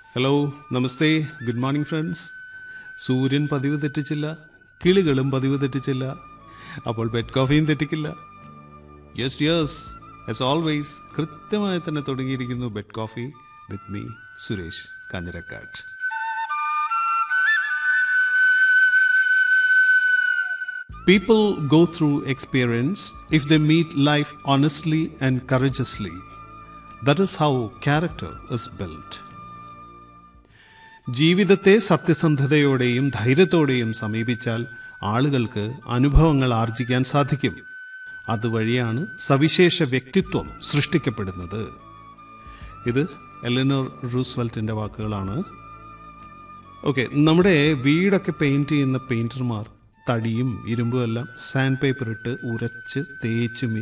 Hello നമസ്തേ good morning friends സൂര്യൻ പതിവ് തെറ്റിച്ചില്ല കിളികളും പതിവ് തെറ്റിച്ചില്ല അപ്പോൾ ബെഡ് കോഫിയും തെറ്റിക്കില്ല യെസ് യെസ് ആസ് ഓൾവേസ് കൃത്യമായി തന്നെ തുടങ്ങിയിരിക്കുന്നു bed coffee with me Suresh Kanjirakkattu People go through experience if they meet life honestly and courageously. That is how character is built. ജീവിതത്തെ സത്യസന്ധതയോടെയും ധൈര്യത്തോടെയും സമീപിച്ചാൽ ആളുകൾക്ക് അനുഭവങ്ങൾ ആർജിക്കാൻ സാധിക്കും അതുവഴിയാണ് സവിശേഷ വ്യക്തിത്വം സൃഷ്ടിക്കപ്പെടുന്നത് ഇത് എലനോർ റൂസ്വെൽറ്റിൻ്റെ വാക്കുകളാണ് ഓക്കെ നമ്മുടെ വീടൊക്കെ പെയിൻറ് ചെയ്യുന്ന പെയിൻറ്റർമാർ തടിയും ഇരുമ്പും എല്ലാം സാൻഡ് പേപ്പർ ഇട്ട് ഉരച്ച് തേച്ച്